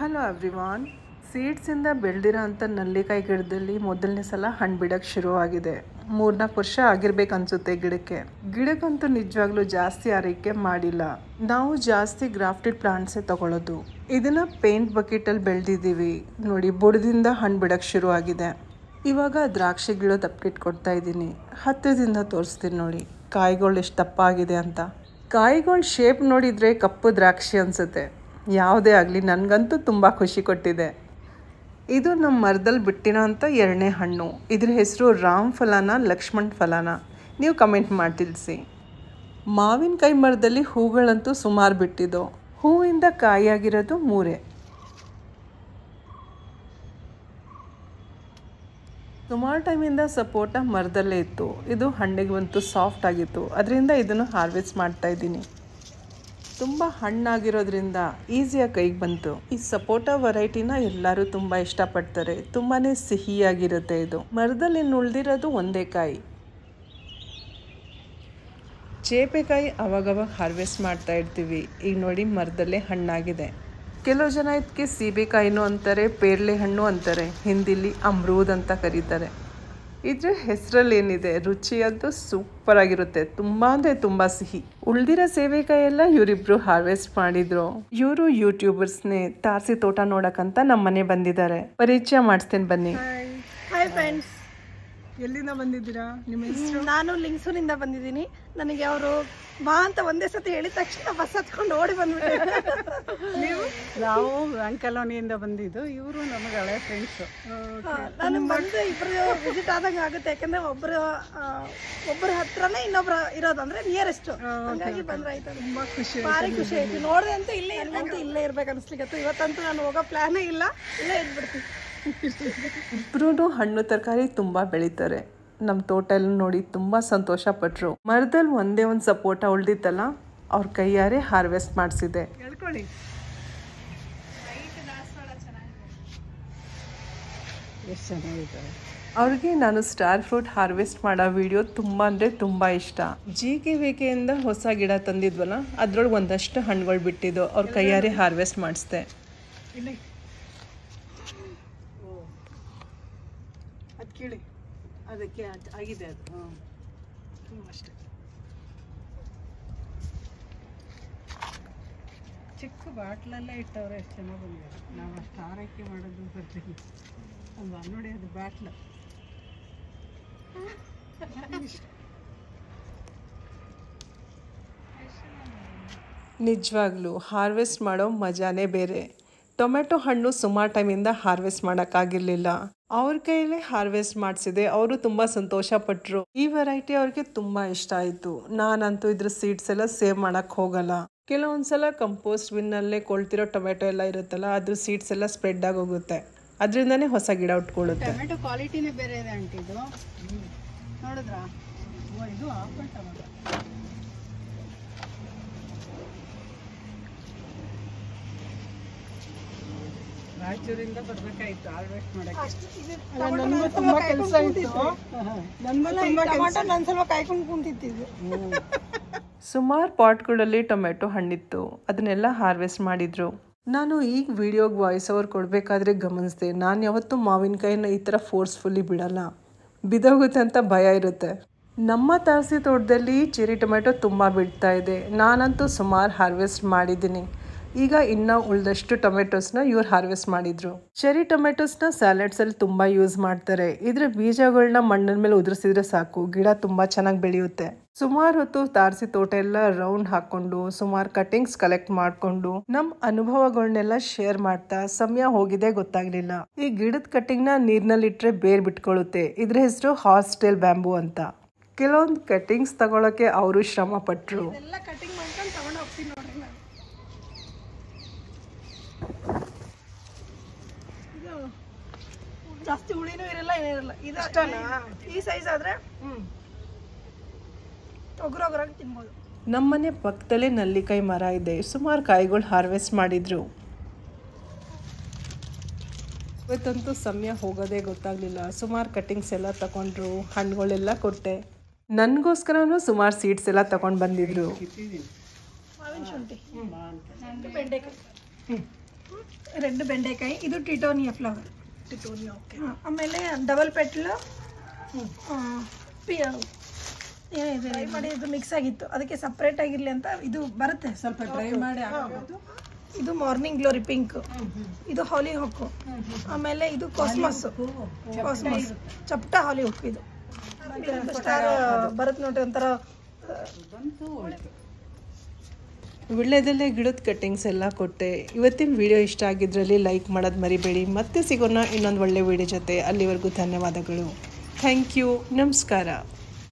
hello everyone ಸೀಡ್ಸಿಂದ ಬೆಳೆದಿರೋ ಅಂಥ ನಲ್ಲಿಕಾಯಿ ಗಿಡದಲ್ಲಿ ಮೊದಲನೇ ಸಲ ಹಣ್ಣು ಬಿಡೋಕ್ಕೆ ಶುರುವಾಗಿದೆ ಮೂರ್ನಾಲ್ಕು ವರ್ಷ ಆಗಿರ್ಬೇಕು ಅನ್ಸುತ್ತೆ ಗಿಡಕ್ಕೆ ಗಿಡಕ್ಕಂತೂ ನಿಜವಾಗ್ಲೂ ಜಾಸ್ತಿ ಆರೈಕೆ ಮಾಡಿಲ್ಲ ನಾವು ಜಾಸ್ತಿ ಗ್ರಾಫ್ಟೆಡ್ ಪ್ಲಾಂಟ್ಸೇ ತಗೊಳ್ಳೋದು ಇದನ್ನ ಪೇಂಟ್ ಬಕೆಟಲ್ಲಿ ಬೆಳೆದಿದ್ದೀವಿ ನೋಡಿ ಬುಡದಿಂದ ಹಣ್ಣು ಬಿಡೋಕ್ಕೆ ಶುರುವಾಗಿದೆ ಇವಾಗ ದ್ರಾಕ್ಷಿ ಗಿಡ ತಪ್ಪಿಟ್ಕೊಡ್ತಾ ಇದ್ದೀನಿ ಹತ್ತಿರದಿಂದ ತೋರಿಸ್ತೀನಿ ನೋಡಿ ಕಾಯಿಗಳು ಎಷ್ಟು ದಪ್ಪ ಆಗಿದೆ ಅಂತ ಕಾಯಿಗಳ ಶೇಪ್ ನೋಡಿದರೆ ಕಪ್ಪು ದ್ರಾಕ್ಷಿ ಅನಿಸುತ್ತೆ ಯಾವುದೇ ಆಗಲಿ ನನಗಂತೂ ತುಂಬ ಖುಷಿ ಕೊಟ್ಟಿದೆ ಇದು ನಮ್ಮ ಮರದಲ್ಲಿ ಬಿಟ್ಟಿರೋ ಅಂಥ ಎರಡನೇ ಹಣ್ಣು ಇದ್ರ ಹೆಸರು ರಾಮ್ ಫಲಾನ ಲಕ್ಷ್ಮಣ್ ಫಲಾನ ನೀವು ಕಮೆಂಟ್ ಮಾಡಿ ತಿಳಿಸಿ ಮಾವಿನಕಾಯಿ ಮರದಲ್ಲಿ ಹೂಗಳಂತೂ ಸುಮಾರು ಬಿಟ್ಟಿದ್ದು ಹೂವಿಂದ ಕಾಯಿಯಾಗಿರೋದು ಮೂರೇ ಸುಮಾರು ಟೈಮಿಂದ ಸಪೋಟ ಮರದಲ್ಲೇ ಇತ್ತು ಇದು ಹಣ್ಣಿಗೆ ಬಂತು ಸಾಫ್ಟ್ ಆಗಿತ್ತು ಅದರಿಂದ ಇದನ್ನು ಹಾರ್ವೆಸ್ಟ್ ಮಾಡ್ತಾ ಇದ್ದೀನಿ ತುಂಬ ಹಣ್ಣಾಗಿರೋದ್ರಿಂದ ಈಸಿಯಾಗಿ ಕೈಗೆ ಬಂತು ಈ ಸಪೋಟ ವೆರೈಟಿನ ಎಲ್ಲರೂ ತುಂಬ ಇಷ್ಟಪಡ್ತಾರೆ ತುಂಬಾ ಸಿಹಿಯಾಗಿರುತ್ತೆ ಇದು ಮರದಲ್ಲಿ ಉಳಿದಿರೋದು ಒಂದೇ ಕಾಯಿ ಚೇಪೆಕಾಯಿ ಅವಾಗವಾಗ ಹಾರ್ವೆಸ್ಟ್ ಮಾಡ್ತಾ ಇರ್ತೀವಿ ಈಗ ನೋಡಿ ಮರದಲ್ಲೇ ಹಣ್ಣಾಗಿದೆ ಕೆಲವು ಜನ ಇದಕ್ಕೆ ಸೀಬೆಕಾಯಿನೂ ಅಂತಾರೆ ಪೇರ್ಲೆ ಹಣ್ಣು ಅಂತಾರೆ ಹಿಂದಿಲಿ ಅಮ್ರೂದ್ ಅಂತ ಕರೀತಾರೆ ಇದ್ರ ಹೆಸರಲ್ಲಿ ಏನಿದೆ ರುಚಿಯಂತೂ ಸೂಪರ್ ಆಗಿರುತ್ತೆ ತುಂಬಾ ಅಂದರೆ ತುಂಬ ಸಿಹಿ ಉಳ್ದಿರೋ ಸೇವೆಕಾಯಿ ಎಲ್ಲ ಇವರಿಬ್ರು ಹಾರ್ವೆಸ್ಟ್ ಮಾಡಿದ್ರು ಇವರು ಯೂಟ್ಯೂಬರ್ಸ್ನೇ ತಾರಸಿ ತೋಟ ನೋಡಕ್ಕಂತ ನಮ್ಮ ಮನೆ ಬಂದಿದ್ದಾರೆ ಪರಿಚಯ ಮಾಡಿಸ್ತೇನೆ ಬನ್ನಿ ಹಾಯ್ ಫ್ರೆಂಡ್ಸ್ ಎಲ್ಲಿಂದ ಬಂದಿದ್ದೀರಾ ನಿಮ್ಮ ನಾನು ಲಿಂಗ್ಸೂರಿಂದ ಬಂದಿದ್ದೀನಿ ನನಗೆ ಅವರು ಬಾ ಅಂತ ಒಂದೇ ಸತಿ ಹೇಳಿದ ತಕ್ಷಣ ಬಸ್ ಹತ್ಕೊಂಡು ಓಡಿ ಬಂದ್ಬಿಟ್ಟೆ ನಾವು ಅಂಕಲೋನಿಯಿಂದ ಬಂದಿದ್ದು ಇವರು ನಮಗೆ ಹಳೆ ಫ್ರೆಂಡ್ಸು ನಾನು ಬಂದು ಇಬ್ರು ವಿಸಿಟ್ ಆದಂಗೆ ಆಗುತ್ತೆ ಯಾಕಂದ್ರೆ ಒಬ್ರು ಆ, ಒಬ್ರ ಹತ್ರನೇ ಇನ್ನೊಬ್ರು ಇರೋದು ಅಂದ್ರೆ ನಿಯರೆಸ್ಟ್ ಹಂಗಾಗಿ ಬಂದ್ರೆ ಆಯ್ತು ತುಂಬ ಖುಷಿ ಭಾರಿ ಖುಷಿ ಆಯ್ತು ನೋಡ್ದೆ ಅಂತ ಇಲ್ಲೇ ಇಲ್ಲಂತೂ ಇಲ್ಲೇ ಇರ್ಬೇಕು ಅನ್ಸ್ಲಿಕ್ಕೆ ಇವತ್ತಂತೂ ನಾನು ಹೋಗೋ ಪ್ಲಾನೇ ಇಲ್ಲ ಇಲ್ಲೇ ಇದ್ಬಿಡ್ತೀನಿ ಇಬ್ರು ಹಣ್ಣು ತರಕಾರಿ ತುಂಬ ಬೆಳೀತಾರೆ ನಮ್ಮ ತೋಟ ಎಲ್ಲ ನೋಡಿ ತುಂಬ ಸಂತೋಷ ಪಟ್ರು ಮರದಲ್ಲಿ ಒಂದೇ ಒಂದು ಸಪೋಟ ಉಳ್ದಿತ್ತಲ್ಲ ಅವ್ರ ಕೈಯಾರೆ ಹಾರ್ವೆಸ್ಟ್ ಮಾಡಿಸಿದೆ ಹೇಳ್ಕೊಳ್ಳಿ ಎಷ್ಟು ಚೆನ್ನಾಗಿದ್ದಾರೆ ಅವ್ರಿಗೆ ನಾನು ಸ್ಟಾರ್ ಫ್ರೂಟ್ ಹಾರ್ವೆಸ್ಟ್ ಮಾಡೋ ವಿಡಿಯೋ ತುಂಬ ಅಂದರೆ ತುಂಬ ಇಷ್ಟ ಜಿ ಕೆ ವಿಕೆಯಿಂದ ಹೊಸ ಗಿಡ ತಂದಿದ್ವಲ್ಲ ಅದ್ರೊಳಗೆ ಒಂದಷ್ಟು ಹಣ್ಣುಗಳು ಬಿಟ್ಟಿದ್ದು ಅವ್ರ ಕೈಯಾರೆ ಹಾರ್ವೆಸ್ಟ್ ಮಾಡಿಸ್ದೆ ಇಲ್ಲಿ ಅದು ಕೇಳಿ ಅದಕ್ಕೆ ಅದ್- ಆಗಿದೆ ಅದು ಹ್ಞೂ ಅಷ್ಟೇ ಚಿಕ್ಕ ಬಾಟ್ಲಲ್ಲೇ ಇಟ್ಟವ್ರೆ ಎಷ್ಟು ಚೆನ್ನಾಗಿ ಬಂದಿದೆ ನಾವು ಅಷ್ಟು ಆರೈಕೆ ಮಾಡೋದು ಬರ್ತೀವಿ ಅಲ್ವಾ ನೋಡಿ ಅದು ಬಾಟ್ಲು ನಿಜವಾಗ್ಲೂ ಹಾರ್ವೆಸ್ಟ್ ಮಾಡೋ ಮಜಾನೇ ಬೇರೆ ಟೊಮೆಟೊ ಹಣ್ಣು ಸುಮಾರು ಟೈಮಿಂದ ಹಾರ್ವೆಸ್ಟ್ ಮಾಡೋಕ್ಕಾಗಿರ್ಲಿಲ್ಲ ಅವ್ರ ಕೈಯಲ್ಲೇ ಹಾರ್ವೆಸ್ಟ್ ಮಾಡಿಸಿದೆ ಅವರು ತುಂಬ ಸಂತೋಷ ಪಟ್ಟರು ಈ ವೆರೈಟಿ ಅವ್ರಿಗೆ ತುಂಬ ಇಷ್ಟ ಆಯಿತು ನಾನಂತೂ ಇದ್ರ ಸೀಡ್ಸ್ ಎಲ್ಲ ಸೇವ್ ಮಾಡೋಕ್ಕೆ ಹೋಗಲ್ಲ ಕೆಲವೊಂದ್ಸಲ ಕಂಪೋಸ್ಟ್ ಬಿನ್ನಲ್ಲೇ ಕೊಳ್ತಿರೋ ಟೊಮೆಟೊ ಎಲ್ಲ ಇರುತ್ತಲ್ಲ ಅದ್ರ ಸೀಡ್ಸ್ ಎಲ್ಲ ಸ್ಪ್ರೆಡ್ ಆಗೋಗುತ್ತೆ ಅದರಿಂದನೇ ಹೊಸ ಗಿಡ ಉಟ್ಕೊಳ್ಳುತ್ತೆ ಟೊಮೆಟೊ ಕ್ವಾಲಿಟಿನೇ ಬೇರೆ ಇದೆ ಆಂಟಿ ಇದು ನೋಡಿದ್ರಾ ಓ ಇದು ಆಪಲ್ ಟೊಮೆಟೊ ರಾಯಚೂರಿಂದ ಬರ್ಬೇಕಾಯ್ತು ಹಾರ್ವೆಸ್ಟ್ ಮಾಡಕ್ಕೆ ನನಗೂ ತುಂಬಾ ಕೆಲಸ ಇತ್ತು ನನಗೂ ತುಂಬಾ ಟೊಮಾಟೊ ನನ್ನ ಸ್ವಲ್ಪ ಕಾಯ್ಕೊಂಡು ಕುಂತಿತ್ತಿದ್ದು ಸುಮಾರು ಪಾಟ್ಗಳಲ್ಲಿ ಟೊಮೆಟೊ ಹಣ್ಣಿತ್ತು ಅದನ್ನೆಲ್ಲ ಹಾರ್ವೆಸ್ಟ್ ಮಾಡಿದ್ರು ನಾನು ಈಗ ವಿಡಿಯೋಗೆ ವಾಯ್ಸ್ ಓವರ್ ಕೊಡಬೇಕಾದ್ರೆ ಗಮನಿಸಿದೆ ನಾನು ಯಾವತ್ತೂ ಮಾವಿನಕಾಯಿನ ಈ ಥರ ಫೋರ್ಸ್ಫುಲ್ಲಿ ಬಿಡಲ್ಲ ಬಿದೋಗುತ್ತೆ ಅಂತ ಭಯ ಇರುತ್ತೆ ನಮ್ಮ ತಾರಸಿ ತೋಟದಲ್ಲಿ ಚೆರಿ ಟೊಮೆಟೊ ತುಂಬ ಬಿಡ್ತಾ ಇದೆ ನಾನಂತೂ ಸುಮಾರು ಹಾರ್ವೆಸ್ಟ್ ಮಾಡಿದ್ದೀನಿ ಈಗ ಇನ್ನೂ ಉಳಿದಷ್ಟು ಟೊಮೆಟೊಸ್ನ ಇವ್ರು ಹಾರ್ವೆಸ್ಟ್ ಮಾಡಿದ್ರು ಚೆರಿ ಟೊಮೆಟೊಸ್ನ ಸ್ಯಾಲೆಡ್ಸಲ್ಲಿ ತುಂಬ ಯೂಸ್ ಮಾಡ್ತಾರೆ ಇದ್ರ ಬೀಜಗಳನ್ನ ಮಣ್ಣಿನ ಮೇಲೆ ಉದುರಿಸಿದ್ರೆ ಸಾಕು ಗಿಡ ತುಂಬ ಚೆನ್ನಾಗಿ ಬೆಳೆಯುತ್ತೆ ಸುಮಾರು ಹೊತ್ತು ತಾರಸಿ ತೋಟ ಎಲ್ಲ ರೌಂಡ್ ಹಾಕೊಂಡು ಸುಮಾರು ಕಟಿಂಗ್ಸ್ ಕಲೆಕ್ಟ್ ಮಾಡಿಕೊಂಡು ನಮ್ಮ ಅನುಭವಗಳನ್ನೆಲ್ಲ ಶೇರ್ ಮಾಡ್ತಾ ಸಮಯ ಹೋಗಿದೆ ಗೊತ್ತಾಗ್ಲಿಲ್ಲ ಈ ಗಿಡದ ಕಟ್ಟಿಂಗ್ನ ನೀರಿನಲ್ಲಿಟ್ರೆ ಬೇರ್ ಬಿಟ್ಕೊಳ್ಳುತ್ತೆ ಇದ್ರ ಹೆಸರು ಹಾಸ್ಟೆಲ್ ಬ್ಯಾಂಬೂ ಅಂತ ಕೆಲವೊಂದು ಕಟಿಂಗ್ಸ್ ತಗೊಳಕ್ಕೆ ಅವರು ಶ್ರಮ ಪಟ್ರು ಎಲ್ಲ ಕಟಿಂಗ್ ಮಾಡ್ಕೊಂಡು ತಗೊಂಡು ಹೋಗ್ತೀನಿ ನೋಡ್ರಿ ನಾನು ಇದು ಜಾಸ್ತಿ ಹುಳಿನೂ ಇರಲ್ಲ ಏನಿರಲ್ಲ ಇದು ಈ ಸೈಜ್ ಆದ್ರೆ ಒಗ್ರೊಗ್ರಾಗಿ ತಿನ್ಬೋದು ನಮ್ಮನೆ ಪಕ್ಕದಲ್ಲೇ ನಲ್ಲಿಕಾಯಿ ಮರ ಇದೆ ಸುಮಾರು ಕಾಯಿಗಳು ಹಾರ್ವೆಸ್ಟ್ ಮಾಡಿದ್ರು ಇವತ್ತಂತೂ ಸಮಯ ಹೋಗೋದೇ ಗೊತ್ತಾಗ್ಲಿಲ್ಲ ಸುಮಾರು ಕಟಿಂಗ್ಸ್ ಎಲ್ಲ ತಗೊಂಡ್ರು ಹಣ್ಣುಗಳೆಲ್ಲ ಕೊಟ್ಟೆ ನನಗೋಸ್ಕರನೂ ಸುಮಾರು ಸೀಡ್ಸ್ ಎಲ್ಲ ತಗೊಂಡು ಬಂದಿದ್ರು ಕಿತ್ತಿದ್ದೀನಿ ಮಾವಿನ ಶುಂಠಿ ಬಾ ಅಂತ ಬೆಂಡೆಕಾಯಿ ರೆಡ್ ಬೆಂಡೆಕಾಯಿ ಇದು ಟಿಟೋನಿಯಾ ಫ್ಲವರ್ ಟಿಟೋನಿಯಾ ಓಕೆ ಆಮೇಲೆ ಡಬಲ್ ಪೆಟ್ಲು ಪಿ ಏನಿದೆ ಫ್ರೈ ಮಾಡಿ ಇದು ಮಿಕ್ಸ್ ಆಗಿತ್ತು ಅದಕ್ಕೆ ಸಪ್ರೇಟ್ ಆಗಿರಲಿ ಅಂತ ಇದು ಬರುತ್ತೆ ಸ್ವಲ್ಪ ಡ್ರೈ ಮಾಡಿ ಹಾಕೋದು ಇದು ಮಾರ್ನಿಂಗ್ ಗ್ಲೋರಿ ಪಿಂಕ್ ಇದು ಹಾಲಿ ಹೊಕ್ಕು ಆಮೇಲೆ ಇದು ಕಾಸ್ಮಸ್ ಕಾಸ್ಮಸ್ ಚಪ್ಟ ಹಾಲಿ ಹೊಕ್ಕು ಇದು ಸ್ಟಾರ್ ಬರುತ್ತೆ ನೋಡ್ರಿ ಒಂಥರ ಬಂತು ಹೋಯ್ತು ವಿಳ್ಯದಲ್ಲೇ ಗಿಡದ ಕಟ್ಟಿಂಗ್ಸ್ ಎಲ್ಲ ಕೊಟ್ಟೆ ಇವತ್ತಿನ ವಿಡಿಯೋ ಇಷ್ಟ ಆಗಿದ್ರಲ್ಲಿ ಲೈಕ್ ಮಾಡೋದು ಮರಿಬೇಡಿ ಮತ್ತೆ ಸಿಗೋಣ ಇನ್ನೊಂದು ಒಳ್ಳೆ ವಿಡಿಯೋ ಜೊತೆ ಅಲ್ಲಿವರೆಗೂ ಧನ್ಯವಾದಗಳು ಥ್ಯಾಂಕ್ ಯು ನಮಸ್ಕಾರ